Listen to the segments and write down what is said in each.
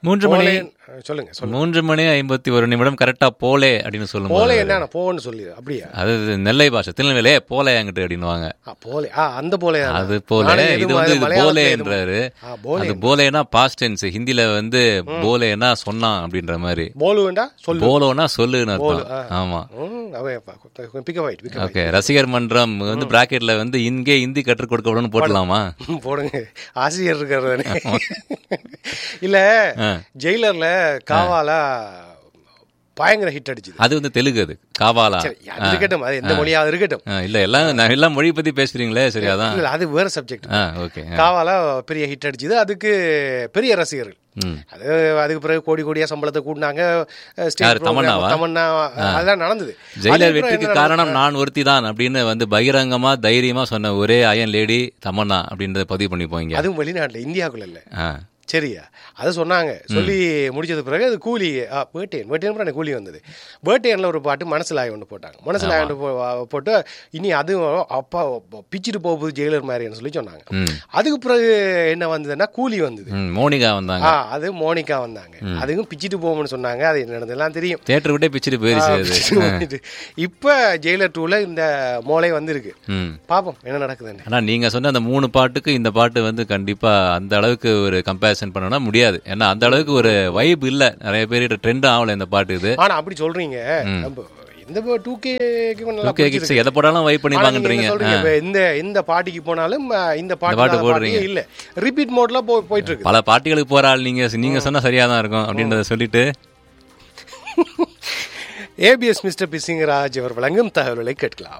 மூன்று மணி போலே அஹ், சொல்லுங்க சொல்லுங்க மூன்று மணி ஐம்பத்தி ஒரு நிமிடம் கரெக்டா போலே அப்படின்னு சொல்லும் போலே என்ன போன்னு சொல்லி அப்படியா அது நெல்லை பாஷை திருநெல்வேலே போலே அங்கிட்டு அப்படின்னுவாங்க ஆ போலே ஆ அந்த போலே தானா? அது போல நானே இது எதுவும் வந்து அது இது மலையாளத்துல எதுவும் போலேன்றாரு ஆ போலே அது போலேனா பாஸ்ட் டென்ஸ் ஹிந்தில வந்து போலேனா சொன்னான் அப்படின்ற மாதிரி போலுவேண்டா சொல்லு போலோனா சொல்லுன்னு அர்த்தம் ஆ. ஆமா ம், அவன் பிக்க வைட் பிக்க ஓகே ரசிகர் மன்றம் வந்து பிராக்கெட்ல வந்து இங்கே ஹிந்தி கற்றுக் கொடுக்கப்படும் போடலாமா போடுங்க ஆசிரியர் இருக்கிறது இல்ல ஆ. ஜெயிலர்ல காவாலா பயங்கர ஹிட் அடிச்சுது அது வந்து தெலுங்கு அது காவாலா சரி அது இருக்கட்டும் அது எந்த மொழியாவது இருக்கட்டும் ஆ, இல்ல எல்லாம் நான் எல்லாம் மொழி பத்தி பேசுறீங்களே சரி அதான் இல்ல அது வேற சப்ஜெக்ட் ஆ ஓகே காவாலா பெரிய ஹிட் அடிச்சுது அதுக்கு பெரிய ரசிகர்கள் ம் அது அதுக்கு பிறகு கோடி கோடியா சம்பளத்தை கூட்டினாங்க ஸ்டேஜ் யாரு, தமன்னாவா? தமன்னா அதெல்லாம் நடந்தது ஜெயிலர் அதுக்கப்புறம் வெற்றிக்கு என்ன காரணம் நான் ஒருத்தி தான் அப்படின்னு வந்து பகிரங்கமா தைரியமா சொன்ன ஒரே அயன் லேடி தமன்னா அப்படின்றத பதிவு பண்ணி போங்க அதுவும் வெளிநாட்டுல இந்தியாவுக்குள்ள இல்ல ஆ சரியா அதை சொன்னாங்க சொல்லி முடிச்சது பிறகு அது கூலி ஆ பேட்டேன் பேட்டேன் அப்புறம் எனக்கு கூலி வந்தது பேட்டேனில் ஒரு பாட்டு மனசில் ஆய் ஒன்று போட்டாங்க மனசில் ஆய் ஒன்று போ- போட்டு இனி அது அப்பா பிச்சுட்டு போகுது ஜெயிலர் மாதிரின்னு சொல்லி சொன்னாங்க ம் அதுக்கு பிறகு என்ன வந்ததுன்னா கூலி வந்தது ம் மோனிகா வந்தாங்க ஆ அது மோனிகா வந்தாங்க அதுக்கும் பிச்சுட்டு போகும்னு சொன்னாங்க அது என்ன நடந்ததெல்லாம் தெரியும் தியேட்டர் விட்டே பிச்சுட்டு போயிருச்சு அது இப்போ ஜெயிலர் டூவில் இந்த மோளை வந்திருக்கு ம் பார்ப்போம் என்ன நடக்குதுன்னு ஆனா நீங்க சொன்ன அந்த மூணு பாட்டுக்கு இந்த பாட்டு வந்து கண்டிப்பா அந்த அளவுக்கு ஒரு கம்பேரிசன் பண்ணணும்னா முடியாது ஏன்னா அந்த அளவுக்கு ஒரு வைப் இல்ல நிறைய பேர் ட்ரெண்ட் ஆகல இந்த பாட்டு இது ஆனா அப்படி சொல்றீங்க நம்ம இந்த டூ கேக்கு நல்லா ஓகே கிட்ஸ் எதை போட்டாலும் வைப் பண்ணி ஆனா நீங்க வாங்கன்றீங்க என்ன சொல்றீங்க, இப்ப இந்த இந்த பாட்டிக்கு போனாலும் அஹ், இந்த பாட்டு பாட்டு இல்லாத போடுறீங்க. பாட்டியே இல்ல ரிப்பீட் மோட்ல போ போயிட்டு இருக்கு பல பாட்டுகளுக்கு போற ஆள் நீங்க நீங்க சொன்னா சரியா தான் இருக்கும் அப்படின்றத சொல்லிட்டு ஏபிஎஸ் மிஸ்டர் பிசிங்கராஜ் அவர் வழங்கும் தகவல்களை கேட்கலாம்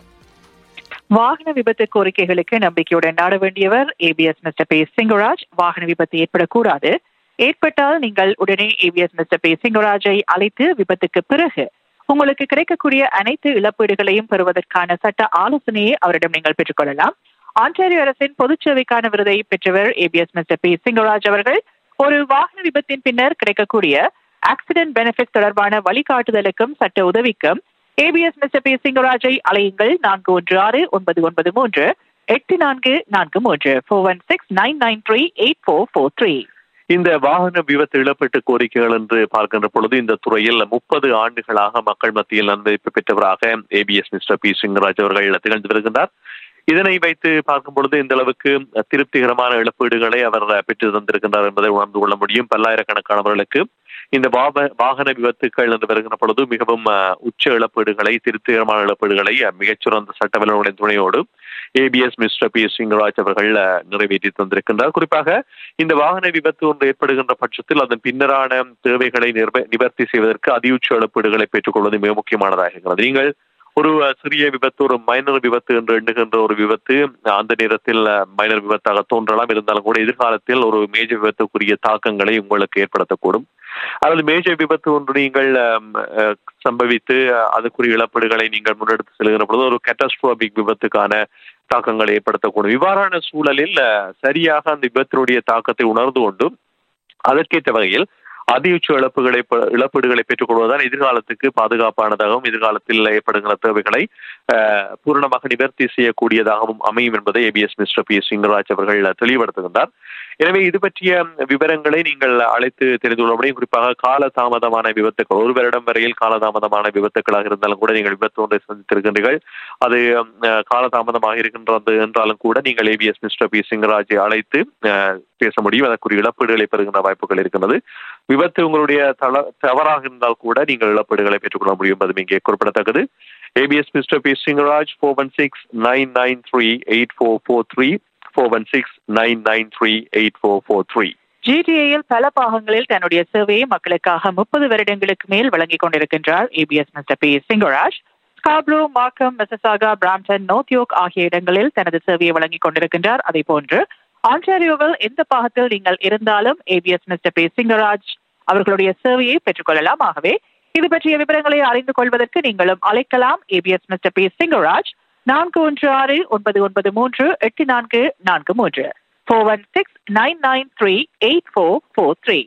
வாகன விபத்து கோரிக்கைகளுக்கு நம்பிக்கையுடன் நாட வேண்டியவர் ஏபிஎஸ் மிஸ்டர் பி சிங்கராஜ் வாகன விபத்து ஏற்படக்கூடாது ஏற்பட்டால் நீங்கள் உடனே ஏபிஎஸ் மிஸ்டர் பி சிங்கராஜை அழைத்து விபத்துக்கு பிறகு உங்களுக்கு கிடைக்கக்கூடிய அனைத்து இழப்பீடுகளையும் பெறுவதற்கான சட்ட ஆலோசனையை அவரிடம் நீங்கள் பெற்றுக்கொள்ளலாம் ஆன்டாரியோ அரசின் பொதுச் சேவைக்கான விருதை பெற்றவர் ஏபிஎஸ் மிஸ்டர் பி சிங்கராஜ் அவர்கள் ஒரு வாகன விபத்தின் பின்னர் கிடைக்கக்கூடிய ஆக்சிடென்ட் பெனிஃபிட் தொடர்பான வழிகாட்டுதலுக்கும் சட்ட உதவிக்கும் ஏபிஎஸ் மிஸ்டர் பி சிங்கராஜை அலையுங்கள் நான்கு ஒன்று ஆறு ஒன்பது ஒன்பது மூன்று எட்டு நான்கு நான்கு மூன்று four one six nine nine three eight four four three இந்த வாகன விபத்து இழப்பீட்டு கோரிக்கைகள் என்று பார்க்கின்ற பொழுது இந்த துறையில் முப்பது ஆண்டுகளாக மக்கள் மத்தியில் நன்மதிப்பு பெற்றவராக ஏபிஎஸ் மிஸ்டர் பி சிங்கராஜ் அவர்கள் திகழ்ந்து வருகின்றார் இதனை வைத்து பார்க்கும் பொழுது இந்த அளவுக்கு திருப்திகரமான இழப்பீடுகளை அவர் பெற்று தந்திருக்கின்றார் என்பதை உணர்ந்து கொள்ள முடியும் பல்லாயிரக்கணக்கானவர்களுக்கு இந்த வாப- வாகன விபத்துக்கள் என்று வருகின்ற பொழுது மிகவும் அஹ், உச்ச இழப்பீடுகளை திருப்திகரமான இழப்பீடுகளை அஹ், மிகச்சிறந்த சட்ட வல்லுநர்களின் துணையோடு ஏபிஎஸ் மிஸ்டர் பி சிங்கராஜ் அவர்கள் அஹ், நிறைவேற்றி தந்திருக்கின்றார் குறிப்பாக இந்த வாகன விபத்து ஒன்று ஏற்படுகின்ற பட்சத்தில் அதன் பின்னரான தேவைகளை நிர்வ- நிவர்த்தி செய்வதற்கு அதியுச்ச இழப்பீடுகளை பெற்றுக்கொள்வது மிக முக்கியமானதாக இருக்கிறது நீங்கள் ஒரு அஹ், சிறிய விபத்து ஒரு மைனர் விபத்து என்று எண்ணுகின்ற ஒரு விபத்து அஹ், அந்த நேரத்தில் மைனர் விபத்தாக தோன்றலாம் இருந்தாலும் கூட எதிர்காலத்தில் ஒரு மேஜர் விபத்துக்குரிய தாக்கங்களை உங்களுக்கு ஏற்படுத்தக்கூடும் அல்லது மேஜர் விபத்து ஒன்று நீங்கள் அம், அஹ், சம்பவித்து அஹ், அதுக்குரிய இழப்பீடுகளை நீங்கள் முன்னெடுத்து செல்கிற பொழுது ஒரு கேட்டஸ்ட்ரோபிக் விபத்துக்கான தாக்கங்களை ஏற்படுத்தக்கூடும் இவ்வாறான சூழலில் அஹ், சரியாக அந்த விபத்தினுடைய தாக்கத்தை உணர்ந்து கொண்டு அதற்கேற்ற வகையில் அதியுச்ச இழப்புகளை பெ- இழப்பீடுகளை பெற்றுக் கொள்வதுதான் எதிர்காலத்துக்கு பாதுகாப்பானதாகவும் எதிர்காலத்தில் ஏற்படுகிற தேவைகளை அஹ், பூரணமாக நிவர்த்தி செய்யக்கூடியதாகவும் அமையும் என்பதை ஏபிஎஸ் மிஸ்டர் பி சிங்கராஜ் அவர்கள் தெளிவுபடுத்துகின்றார் எனவே இது பற்றிய விவரங்களை நீங்கள் அழைத்து தெரிந்து கொள்ள முடியும் குறிப்பாக கால தாமதமான விபத்துக்கள் ஒரு வருடம் வரையில் காலதாமதமான விபத்துக்களாக இருந்தாலும் கூட நீங்கள் விபத்து ஒன்றை சந்தித்திருக்கின்றீர்கள் அது அஹ், காலதாமதமாக இருக்கின்றது என்றாலும் கூட நீங்கள் ஏபிஎஸ் மிஸ்டர் பி சிங்கராஜை அழைத்து அஹ், பேச முடியும் அதற்குரிய இழப்பீடுகளை பெறுகின்ற வாய்ப்புகள் இருக்கின்றது விபத்து உங்களுடைய தள தவறாக இருந்தால் கூட நீங்கள் இழப்பீடுகளை பெற்றுக்கொள்ள முடியும் என்பதும் இங்கே குறிப்பிடத்தக்கது ABS mister P Singaraj four one six nine nine three eight four four three four one six nine nine three eight four four three ஜிடிஏயில் பல பாகங்களில் தன்னுடைய சேவையை மக்களுக்காக முப்பது வருடங்களுக்கு மேல் வழங்கிக் கொண்டிருக்கின்றார் ABS mister P Singaraj Scarborough Markham Mississauga Brampton நோத்யோக் ஆகிய இடங்களில் தனது சேவையை வழங்கிக் கொண்டிருக்கின்றார் அதே போன்று ஆன்டாரியோவில் எந்த பாகத்தில் நீங்கள் இருந்தாலும் ஏபிஎஸ் மிஸ்டர் பி சிங்கராஜ் அவர்களுடைய சேவையை பெற்றுக்கொள்ளலாம் ஆகவே இது பற்றிய விவரங்களை அறிந்து கொள்வதற்கு நீங்களும் அழைக்கலாம் ஏபிஎஸ் மிஸ்டர் பி சிங்கராஜ் நான்கு ஒன்று ஆறு ஒன்பது ஒன்பது மூன்று எட்டு நான்கு நான்கு மூன்று four one six nine nine three eight four four three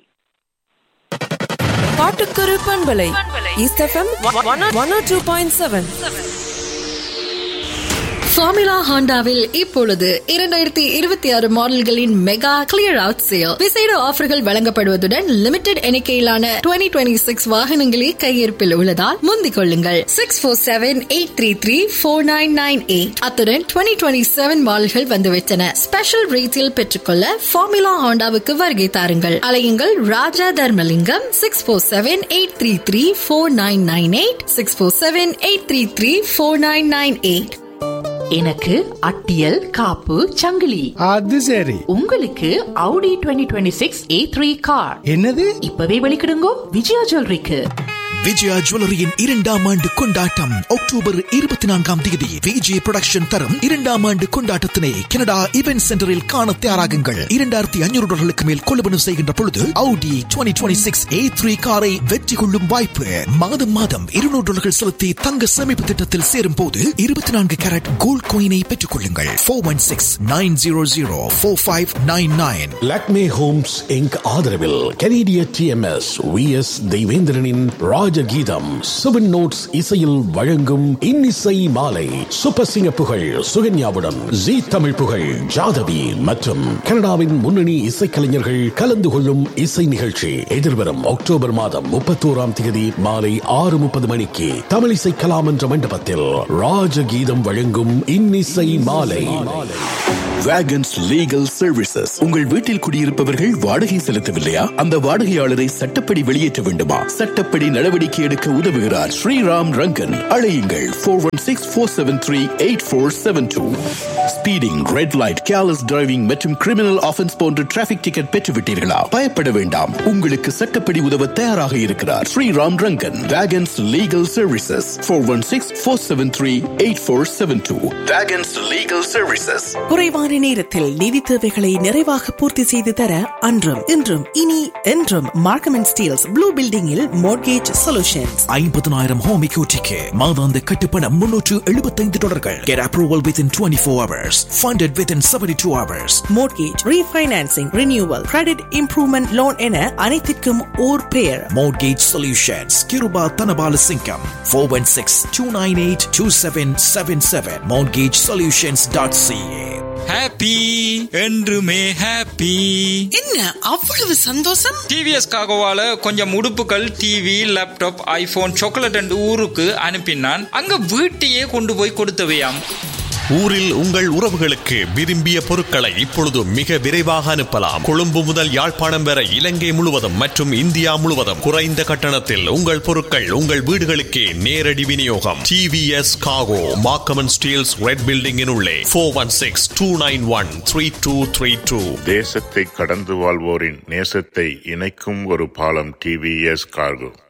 பாட்டுக்குரு பண்பலை East FM one two point seven Formula ஹாண்டாவில் இப்பொழுது இரண்டாயிரத்தி இருபத்தி ஆறு மாடல்களின் மெகா கிளியர் அவுட் சேல் விசேட ஆஃபர்கள் வழங்கப்படுவதுடன் லிமிடெட் எண்ணிக்கையிலான டுவெண்ட்டி டுவெண்ட்டி சிக்ஸ் வாகனங்களே கையிருப்பில் உள்ளதால் முந்திக் கொள்ளுங்கள் six four seven eight three three four nine nine eight அத்துடன் டுவெண்ட்டி டுவெண்ட்டி செவன் மாடல்கள் வந்துவிட்டன ஸ்பெஷல் ரேட்டில் பெற்றுக்கொள்ள ஃபார்முலா ஹாண்டாவுக்கு வருகை தாருங்கள் அலையுங்கள் Raja Tharmalingam six four seven eight three three four nine nine eight six four seven eight three three four nine nine eight எனக்கு அட்டியல் காப்பு சங்கிலி அது சரி உங்களுக்கு Audi 2026 A3 கார் என்னது இப்பவே வெளிக்கிடுங்கோ விஜயா ஜுவல்லரிக்கு விஜயா ஜுவல்லரியின் இரண்டாம் ஆண்டு கொண்டாட்டம் அக்டோபர் இருபத்தி நான்காம் தேதி விஜய் புரொடக்ஷன் தரும் இரண்டாம் ஆண்டு கொண்டாட்டத்தினை கனடா இவென்ட் சென்டரில் காண தயாராகுங்கள் இரண்டாயிரத்தி ஐநூறு டாலர்களுக்கு மேல் கொள்வனவு செய்கின்ற பொழுது Audi 2026 A3 காரை வெற்றி கொள்ளும் வாய்ப்பு மாதம் மாதம் இருநூறு டாலர்கள் செலுத்தி தங்க சேமிப்பு திட்டத்தில் சேரும் போது இருபத்தி நான்கு கேரட் கோல்ட் கோயினை பெற்றுக் கொள்ளுங்கள் four one six nine zero zero four five nine nine Lakme Homes Inc ஆதரவில் கனேடிய டிஎம்எஸ் வி எஸ் தெய்வேந்திரனின் ராஜகீதம் செவன் நோட்ஸ் இசையில் வழங்கும் இன்னிசை மாலை சூப்பர் சிங்க புகழ் சுகன்யாவுடன் ஜி தமிழ் புகழ் ஜாதவி மற்றும் கனடாவின் முன்னணி இசைக்கலைஞர்கள் கலந்து கொள்ளும் இசை நிகழ்ச்சி எதிர்வரும் அக்டோபர் மாதம் முப்பத்தோராம் தேதி மாலை ஆறு முப்பது மணிக்கு தமிழிசை கலாமன்ற மண்டபத்தில் ராஜகீதம் வழங்கும் இன்னிசை மாலை வேகன்ஸ் லீகல் சர்வீசஸ் உங்கள் வீட்டில் குடியிருப்பவர்கள் வாடகை செலுத்தவில்லையா அந்த வாடகையாளரை சட்டப்படி வெளியேற்ற வேண்டுமா சட்டப்படி நடவடிக்கை எடுக்க உதவுகிறார் ஸ்ரீராம் ரங்கன் அழையுங்கள் four one six four seven three eight four seven two speeding red light careless driving மற்றும் கிரிமினல் ஆஃபென்ஸ் போன்ற டிராபிக் டிக்கெட் பெற்றுவிட்டீர்களா பயப்பட வேண்டாம் உங்களுக்கு சட்டப்படி உதவ தயாராக இருக்கிறார் ஸ்ரீராம் ரங்கன் வேகன்ஸ் legal services four one six four seven three eight four seven two வேகன்ஸ் லீகல் சர்வீசஸ் குறைவான நேரத்தில் நிதி தேவைகளை நிறைவாக பூர்த்தி செய்து தர அன்றும் இன்றும் இனி என்றும் மார்க்கம் அண்ட் ஸ்டீல்ஸ் ப்ளூ பில்டிங்கில் மோர்கேஜ் சொல்யூஷன்ஸ் ஐம்பதனாயிரம் ஹோம் எக்யூட்டிக்கு மாதாந்த கட்டுப்பணம் முன்னூற்று எழுபத்தைந்து டாலர்கள் Get approval within 24 hours. Funded within 72 hours. Mortgage refinancing renewal credit improvement loan என அனைத்திற்கும் ஓர் பெயர் Mortgage Solutions. Kiruba Tanabala Singham. 416-298-2777. MortgageSolutions.ca. Happy என்றுமே ஹாப்பி என்ன அவ்வளவு சந்தோஷம் டிவிஎஸ் காகோவால கொஞ்சம் உடுப்புகள் TV laptop iPhone chocolate and ஊருக்கு அனுப்பினான் அங்க வீட்டையே கொண்டு போய் கொடுத்தவையாம் ஊரில் உங்கள் உறவுகளுக்கு விரும்பிய பொருட்களை இப்பொழுது மிக விரைவாக அனுப்பலாம் கொழும்பு முதல் யாழ்ப்பாணம் வரை இலங்கை முழுவதும் மற்றும் இந்தியா முழுவதும் குறைந்த கட்டணத்தில் உங்கள் பொருட்கள் உங்கள் வீடுகளுக்கே நேரடி விநியோகம் டிவிஎஸ் காகோ மாக்கமன் ஸ்டீல்ஸ் ரெட் பில்டிங்கின் உள்ளே four one six two nine one three two three two தேசத்தை கடந்து வாழ்வோரின் நேசத்தை இணைக்கும் ஒரு பாலம் டிவிஎஸ் கார்கோ